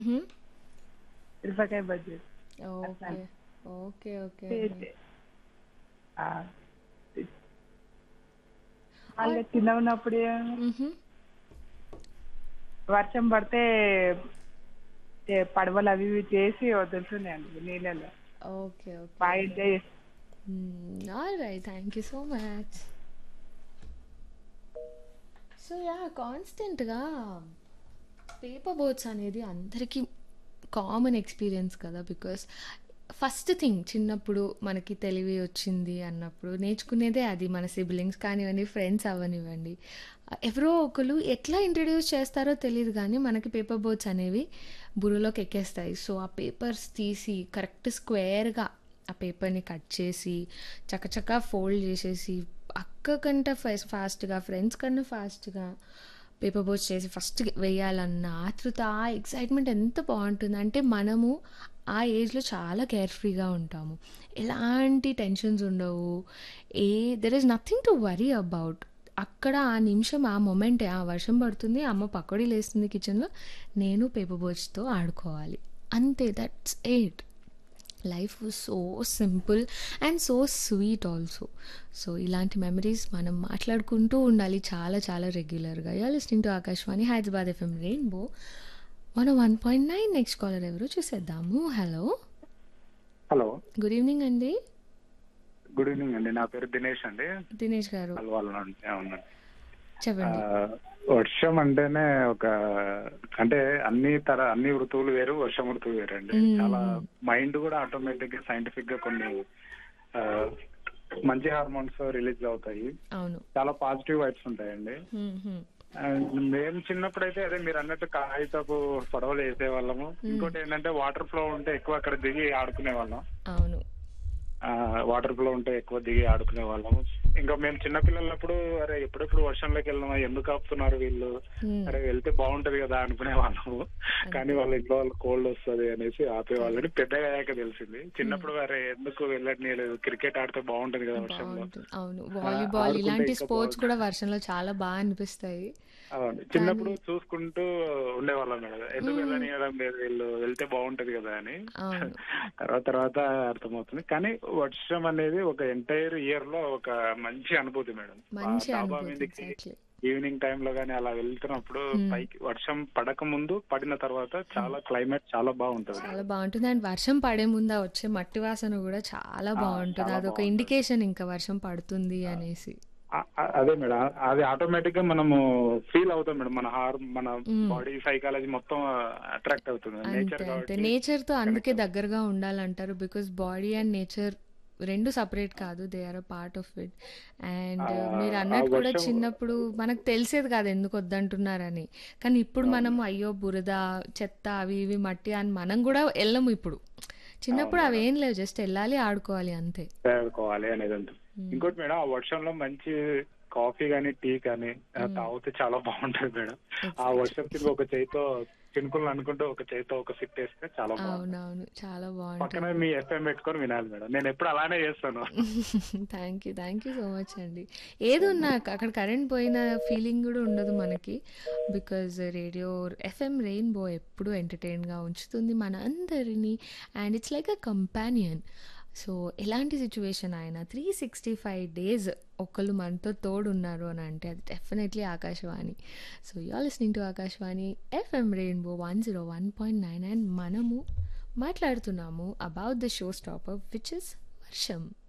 హ్మ్. మిరపకాయ బజ్జీ. ఓకే. అట్లాంటి. ఓకే. ఓకే. చేసి ఓకే. ఆ! వాళ్ళు చిన్నగున్నప్పుడే హుహు. వర్షం పడితే ఏ పడవలు అవి ఇవి చేసి వదులుతున్నాయండి నీళ్ళలో. ఓకే. ఓకే. బాగా ఓకే. ఎంజాయ్ చేస్తాం. Hmm. Alright. Thank you so much. So yeah! కాన్స్టెంట్‌గా పేపర్ బోట్స్ అనేది అందరికీ కామన్ ఎక్స్‌పీరియన్స్ కదా! బికాస్ ఫస్ట్ థింగ్ చిన్నప్పుడు మనకి తెలివి వచ్చింది అన్నప్పుడు నేర్చుకునేదే అది మన సిబ్లింగ్స్ కానివ్వండి, ఫ్రెండ్స్ అవ్వనివ్వండి. ఎవరో ఒకళ్ళు ఎట్లా ఇంట్రొడ్యూస్ చేస్తారో తెలీదు గానీ మనకి పేపర్ బోట్స్ అనేవి బుర్రలోకి ఎక్కేస్తాయి. సో, ఆ పేపర్స్ తీసి కరెక్ట్ స్క్వేర్‌గా ఆ పేపర్‌ని కట్ చేసి చకచకా ఫోల్డ్ చేసేసి అక్క కంటే ఫస్ ఫాస్ట్‌గా, ఫ్రెండ్స్ కన్నా ఫాస్ట్‌గా పేపర్ బోట్స్ చేసి ఫస్ట్ వేయాలన్న ఆతృత, ఆ ఎక్సైట్‌మెంట్ ఎంత బావుంటుంది. అంటే మనము ఆ ఏజ్‌లో చాలా కేర్ ఫ్రీగా ఉంటాము. ఎలాంటి టెన్షన్స్ ఉండవు. ఏ there is nothing to worry about. అక్కడ ఆ నిమిషం, ఆ మొమెంటే ఆ వర్షం పడుతుంది, అమ్మ పకోడీలేస్తుంది కిచెన్‌లో. నేను పేపర్ బోట్స్‌తో ఆడుకోవాలి. అంతే that's it. Life was so simple and so sweet also. So, ఇలాంటి మెమరీస్ మనం మాట్లాడుకుంటూ ఉండాలి చాలా చాలా రెగ్యులర్‌గా. You are listening to Akashvani Hyderabad FM Rainbow 101.9 next caller ఎవరో చూసేద్దాము. హలో! హలో! గుడ్ ఈవినింగ్ అండి. గుడ్ ఈవినింగ్ అండి. నా పేరు దినేష్ అండి. దినేష్ గారు. అల్వాల నుండి. అవునండి. చెప్పండి. ఆహ్, వర్షం అంటేనే ఒక అంటే అన్ని తర అన్ని ఋతువులు వేరు, వర్షం ఋతువు వేరండి. హ్మ్. చాలా హ్మ్. మైండ్ కూడా ఆటోమేటిక్‌గా, సైంటిఫిక్‌గా కొన్ని ఆహ్, మంచి హార్మోన్స్ రిలీజ్ అవుతాయి. అవును. చాలా పాజిటివ్ వైబ్స్ ఉంటాయండి. హ్మ్. హ్మ్. అండ్ మేము చిన్నప్పుడైతే అదే మీరన్నట్టు కాగితపు పడవలు వేసేవాళ్ళము. హ్మ్. ఇంకోటి ఏంటంటే వాటర్ ఫ్లో ఉంటే ఎక్కువ అక్కడ దిగి ఆడుకునేవాళ్ళం. అవును. ఆ! వాటర్ ఫ్లో ఉంటే ఎక్కువ దిగి ఆడుకునే వాళ్ళం. ఇంకా మేము చిన్న పిల్లలప్పుడు అరే ఎప్పుడెప్పుడు వర్షంలోకి వెళ్దామా ఎందుకు ఆపుతున్నారు వీళ్ళు హ్మ్. అరే వెళ్తే బాగుంటది కదా అనుకునేవాళ్ళము. కానీ అంతే. వాళ్ళ ఇంట్లో వాళ్ళు కోల్డ్ వస్తది అనేసి ఆపేవాళ్ళని కరెక్ట్. పెద్దగా అయ్యాక తెలిసింది. హ్మ్. చిన్నప్పుడు అరే ఎందుకు వెళ్ళట్లేదు క్రికెట్ ఆడితే బాగుంటది కదా వర్షంలో. బావుంటుంది. అవును. ఆ! వాలీబాల్ ఆడుకుంటే ఇలాంటి ఇంకా స్పోర్ట్స్ బాగుంటది. కూడా వర్షంలో చాలా బా అనిపిస్తాయి. అవును. కానీ చిన్నప్పుడు చూసుకుంటూ ఉండేవాళ్ళం మేడం. ఎందుకు హ్మ్. వెళ్ళనీయడం లేదు వీళ్ళు వెళ్తే బాగుంటది కదా అని. అవును. తర్వాత తర్వాత అర్థమవుతుంది. కానీ వర్షం అనేది ఒక ఎంటైర్ ఇయర్ లో ఒక మంచి అనుభూతి మేడం. ఆ మంచి డాబా అనుభూతి. మీదకి ఎగ్జాక్ట్‌లీ. ఈవినింగ్ టైమ్ లో గానీ అలా వెళ్తున్నప్పుడు హ్మ్. పైకి వర్షం పడక ముందు, పడిన తర్వాత చాలా క్లైమేట్ చాలా బాగుంటది. చాలా బావుంటుంది. అండ్ వర్షం పడే ముందు ఆ వచ్చే మట్టి వాసన గూడా చాలా ఆ! బావుంటుంది. చాలా అదొక బాగుంటది. ఇండికేషన్ ఇంకా వర్షం పడుతుంది ఆ! అనేసి. అ అ అదే మేడం. అది ఆటోమేటిక్ గా మనము ఫీల్ అవుతాం మేడం. మన హార్ మన హ్మ్. బాడీ సైకాలజీ మొత్తం అట్రాక్ట్ అవుతుంది. అంతే. నేచర్ అంతే. కాబట్టి నేచర్‌తో కనెక్ట్ అందుకే అవుతాం. దగ్గరగా ఉండాలంటారు. Because body and nature 2 separate కాదు. They are a part of it. And ah, ఆ మీరన్నట్టు కూడా వర్షం చిన్నప్పుడు మనకు తెలిసేది కాదు ఎందుకు వద్దంటున్నారని. కానీ ఇప్పుడు అవును. మనము అయ్యో! బురద, చెత్త అవి ఇవి మట్టి అని మనం కూడా ఎళ్ళము ఇప్పుడు. అవును చిన్నప్పుడు మేడం. అవేం లేవు. జస్ట్ ఎళ్ళాలి, ఆడుకోవాలి అంతే. తయారుకోవాలి అనేది ఉంటుంది. హ్మ్. ఇంకోటి మేడం ఆ వర్షంలో మంచి కాఫీ గానీ, టీ కానీ ఆహ్, హ్మ్. తాగితే చాలా బాగుంటది మేడం. ఆ ఎగ్జాక్ట్‌లీ. వర్షం కింద ఒక చేయితో చినుకులను అనుకుంటూ ఒక చేయితో ఒక సిప్ ఏస్తే చాలా బాగుంటది. అవునవును. చాలా పక్కన బావుంటుంది. మీ ఎఫ్ఎం పెట్టుకొని వినాలి మేడం. నేను ఎప్పుడు అలానే చేస్తాను. Thank you. Thank you so much అండి. ఏదున్నా అక్కడ కరెంట్ పోయిన ఫీలింగ్ గూడా ఉండదు మనకి. బికాజ్ రేడియో ఎఫ్ఎం రెయిన్బో ఎప్పుడూ ఎంటర్‌టైన్‌గా ఉంచుతుంది మన అందరిని. And it's like a companion. So, ఎలాంటి సిట్యుయేషన్ అయినా 365 డేస్ ఒకళ్ళు మనతో తోడున్నారు అని అంటే అది definitely Akashvani. So, you are listening to Akashvani FM Rainbow 101.9 and మనము మాట్లాడుతున్నాము about the show stopper which is వర్షం.